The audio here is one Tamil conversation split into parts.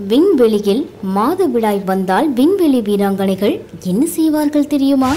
விண்வெளியில் மாதவிடாய் வந்தால் விண்வெளி வீராங்கனைகள் என்ன செய்வார்கள் தெரியுமா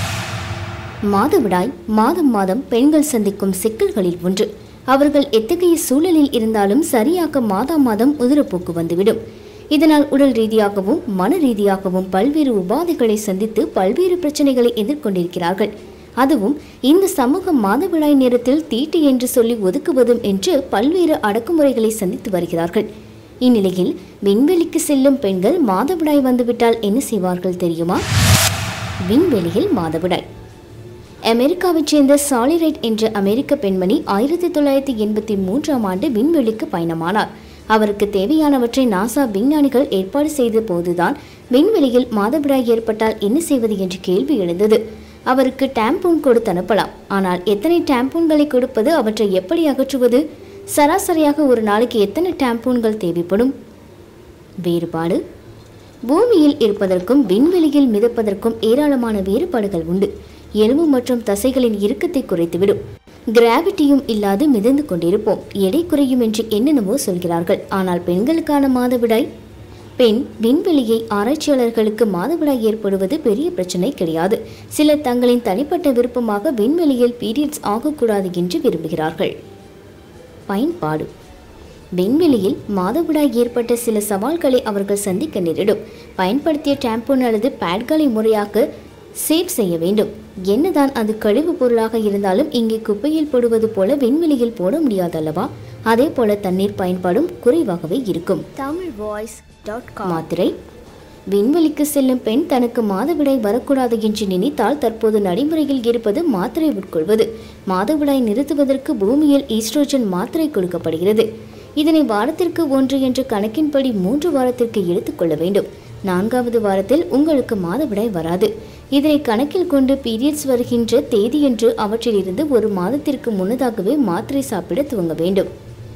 மாதவிடாய் மாதம் மாதம் பெண்கள் சந்திக்கும் சிக்கல்களில் ஒன்று அவர்கள் எத்தகைய சூழலில் இருந்தாலும் சரியாக மாதம் மாதம் உதிரப்போக்கு வந்துவிடும் இதனால் உடல் ரீதியாகவும் மன ரீதியாகவும் பல்வேறு உபாதைகளை சந்தித்து பல்வேறு பிரச்சனைகளை எதிர்கொண்டிருக்கிறார்கள் அதுவும் இந்த சமூக மாதவிடாய் நேரத்தில் தீட்டு என்று சொல்லி ஒதுக்குவதும் என்று பல்வேறு அடக்குமுறைகளை சந்தித்து வருகிறார்கள் இந்நிலையில் விண்வெளிக்கு செல்லும் பெண்கள் மாதவிடாய் வந்துவிட்டால் என்ன செய்வார்கள் தெரியுமா விண்வெளியில் மாதவிடாய் அமெரிக்காவைச் சேர்ந்த சாலி ரைட் என்ற அமெரிக்க பெண்மணி ஆயிரத்தி தொள்ளாயிரத்தி எண்பத்தி மூன்றாம் ஆண்டு விண்வெளிக்கு பயணமானார் அவருக்கு தேவையானவற்றை நாசா விஞ்ஞானிகள் ஏற்பாடு செய்த போதுதான் விண்வெளியில் மாதவிடாய் ஏற்பட்டால் என்ன செய்வது என்ற கேள்வி எழுந்தது அவருக்கு டாம்பூன் கொடுத்து அனுப்பலாம் ஆனால் எத்தனை டாம்பூன்களை கொடுப்பது அவற்றை எப்படி அகற்றுவது சராசரியாக ஒரு நாளைக்கு எத்தனை டாம்பூன்கள் தேவைப்படும் வேறுபாடு பூமியில் இருப்பதற்கும் விண்வெளியில் மிதப்பதற்கும் ஏராளமான வேறுபாடுகள் உண்டு எலும்பு மற்றும் தசைகளின் இறுக்கத்தை குறைத்துவிடும் கிராவிட்டியும் இல்லாது மிதந்து கொண்டிருப்போம் எடை குறையும் என்று என்னென்னவோ சொல்கிறார்கள் ஆனால் பெண்களுக்கான மாதவிடாய் பெண் விண்வெளியை ஆராய்ச்சியாளர்களுக்கு மாதவிடாய் ஏற்படுவது பெரிய பிரச்சனை கிடையாது சிலர் தங்களின் தனிப்பட்ட விருப்பமாக விண்வெளியில் பீரியட்ஸ் ஆகக்கூடாது என்று விரும்புகிறார்கள் பயன்பாடு விண்வெளியில் மாதவிடாய் ஏற்பட்ட சில சவால்களை அவர்கள் சந்திக்க நேரிடும் பயன்படுத்திய டாம்பூன் அல்லது பேட்களை முறையாக சேவ் செய்ய வேண்டும் என்னதான் அது கழிவு பொருளாக இருந்தாலும் இங்கே குப்பையில் போடுவது போல விண்வெளியில் போட முடியாதல்லவா அதே போல தண்ணீர் பயன்பாடும் குறைவாகவே இருக்கும் தமிழ் வாய்ஸ் டாட் மாத்திரை விண்வெளிக்கு செல்லும் பெண் தனக்கு மாதவிடாய் வரக்கூடாது என்று நினைத்தால் தற்போது நடைமுறையில் இருப்பது மாத்திரை உட்கொள்வது மாதவிடாய் நிறுத்துவதற்கு பூமியில் ஈஸ்ட்ரோஜன் மாத்திரை கொடுக்கப்படுகிறது இதனை வாரத்திற்கு ஒன்று என்ற கணக்கின்படி மூன்று வாரத்திற்கு எடுத்துக்கொள்ள வேண்டும் நான்காவது வாரத்தில் உங்களுக்கு மாதவிடாய் வராது இதனை கணக்கில் கொண்டு பீரியட்ஸ் வருகின்ற தேதியன்று அவற்றிலிருந்து ஒரு மாதத்திற்கு முன்னதாகவே மாத்திரை சாப்பிட துவங்க வேண்டும்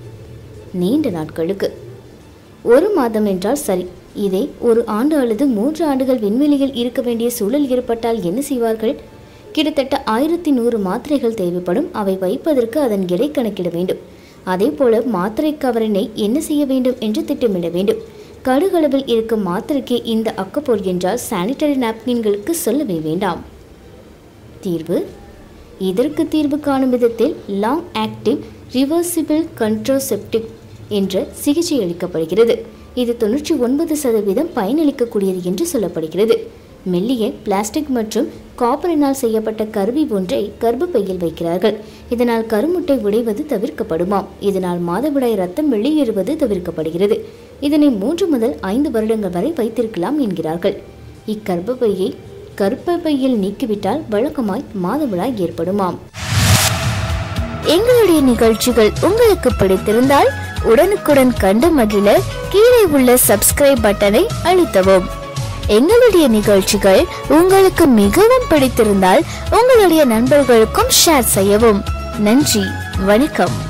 நீண்ட நாட்களுக்கு ஒரு மாதம் என்றால் சரி இதே ஒரு ஆண்டு அல்லது மூன்று ஆண்டுகள் விண்வெளியில் இருக்க வேண்டிய சூழல் ஏற்பட்டால் என்ன செய்வார்கள் கிட்டத்தட்ட ஆயிரத்தி நூறு மாத்திரைகள் தேவைப்படும் அவை வைப்பதற்கு அதன் எடை கணக்கிட வேண்டும் அதே போல மாத்திரை கவரினை என்ன செய்ய வேண்டும் என்று திட்டமிட வேண்டும் கடுகளவில் இருக்கும் மாத்திரைக்கு இந்த அக்கப்போர் என்றால் சானிட்டரி நாப்கின்களுக்கு சொல்லவே வேண்டாம் தீர்வு இதற்கு தீர்வு காணும் விதத்தில் லாங் ஆக்டிவ் ரிவர்சிபிள் கண்ட்ரோசெப்டிக் என்ற சிகிச்சை அளிக்கப்படுகிறது இது தொண்ணூற்றி ஒன்பது சதவீதம் பயனளிக்கக்கூடியது என்று சொல்லப்படுகிறது மெல்லிய பிளாஸ்டிக் மற்றும் காப்பரினால் செய்யப்பட்ட கருவி ஒன்றை கர்ப்பப்பையில் வைக்கிறார்கள் இதனால் கருமுட்டை உடைவது தவிர்க்கப்படுமாம் இதனால் மாதவிடாய் ரத்தம் வெளியேறுவது தவிர்க்கப்படுகிறது இதனை மூன்று முதல் ஐந்து வருடங்கள் வரை வைத்திருக்கலாம் என்கிறார்கள் இக்கர்ப்பப்பையை கர்ப்பப்பையில் நீக்கிவிட்டால் வழக்கமாய் மாதவிடாய் ஏற்படுமாம் எங்களுடைய நிகழ்ச்சிகள் உங்களுக்கு பிடித்திருந்தால் உடனுக்குடன் கண்டு மகிழ கீழே உள்ள சப்ஸ்கிரைப் பட்டனை அழுத்தவும் எங்களுடைய நிகழ்ச்சிகள் உங்களுக்கு மிகவும் பிடித்திருந்தால் உங்களுடைய நண்பர்களுக்கும் ஷேர் செய்யவும் நன்றி வணக்கம்